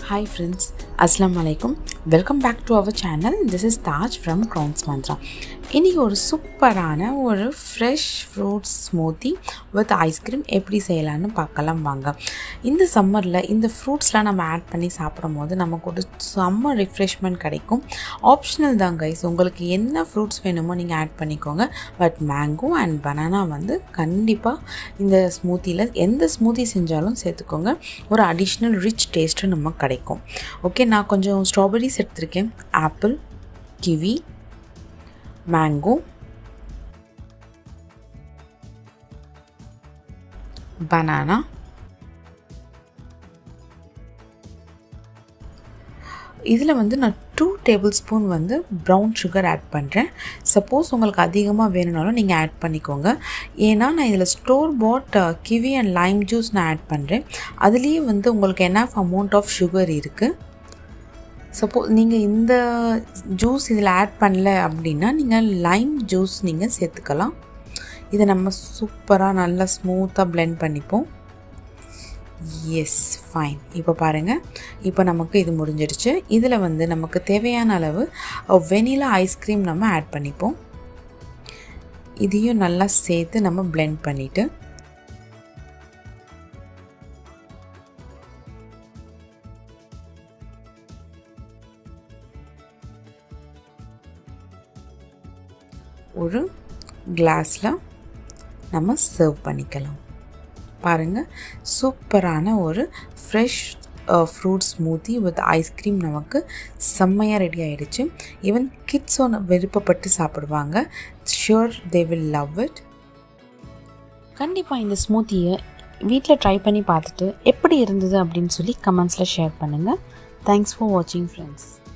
hi friends அஸ்லாம் வலைக்கும் welcome back to our channel this is Taj from Crowns Mantra இன்றைக்கி ஒரு சூப்பரான ஒரு fresh fruits smoothie with ice cream எப்படி செய்யலான்னு பார்க்கலாம் வாங்க இந்த சம்மரில் இந்த ஃப்ரூட்ஸ்லாம் நம்ம ஆட் பண்ணி சாப்பிடும் போது நமக்கு ஒரு செம்ம ரிஃப்ரெஷ்மெண்ட் கிடைக்கும் ஆப்ஷனல் தான் கைஸ் உங்களுக்கு என்ன ஃப்ரூட்ஸ் வேணுமோ நீங்கள் ஆட் பண்ணிக்கோங்க பட் மேங்கோ அண்ட் பனானா வந்து கண்டிப்பாக இந்த ஸ்மூத்தியில் எந்த ஸ்மூத்தி செஞ்சாலும் சேர்த்துக்கோங்க ஒரு அடிஷ்னல் ரிச் டேஸ்ட்டு நமக்கு கிடைக்கும் ஓகே நான் கொஞ்சம் ஸ்ட்ராபெரிஸ் எடுத்திருக்கேன் ஆப்பிள் கிவி மேங்கோ பனானா இதில் வந்து நான் டூ டேபிள் ஸ்பூன் வந்து ப்ரௌன் சுகர் ஆட் பண்ணுறேன் சப்போஸ் உங்களுக்கு அதிகமாக வேணும்னாலும் நீங்கள் ஆட் பண்ணிக்கோங்க ஏன்னா நான் இதில் store bought kiwi and lime juice நான் ஆட் பண்ணுறேன் அதுலேயே வந்து உங்களுக்கு என்னாஃப் அமௌண்ட் ஆஃப் சுகர் இருக்குது சப்போஸ் நீங்கள் இந்த ஜூஸ் இதில் ஆட் பண்ணல அப்படின்னா நீங்கள் லைம் ஜூஸ் நீங்கள் சேர்த்துக்கலாம் இதை நம்ம சூப்பராக நல்லா ஸ்மூத்தாக பிளெண்ட் பண்ணிப்போம் எஸ் ஃபைன் இப்போ பாருங்கள் இப்போ நமக்கு இது முடிஞ்சிடுச்சு இதில் வந்து நமக்கு தேவையான அளவு வெனிலா ஐஸ்கிரீம் நம்ம ஆட் பண்ணிப்போம் இதையும் நல்லா சேர்த்து நம்ம பிளெண்ட் பண்ணிவிட்டு ஒரு கிளாஸில் நம்ம சர்வ் பண்ணிக்கலாம் பாருங்கள் சூப்பரான ஒரு fresh fruit smoothie with ice cream நமக்கு செம்மையாக ரெடி ஆகிடுச்சு ஈவன் கிட்ஸும் விருப்பப்பட்டு சாப்பிடுவாங்க sure they will love it கண்டிப்பாக இந்த ஸ்மூத்தியை வீட்டில் ட்ரை பண்ணி பார்த்துட்டு எப்படி இருந்தது அப்படின்னு சொல்லி கமெண்ட்ஸில் ஷேர் பண்ணுங்கள் தேங்க்ஸ் ஃபார் வாட்சிங் ஃப்ரெண்ட்ஸ்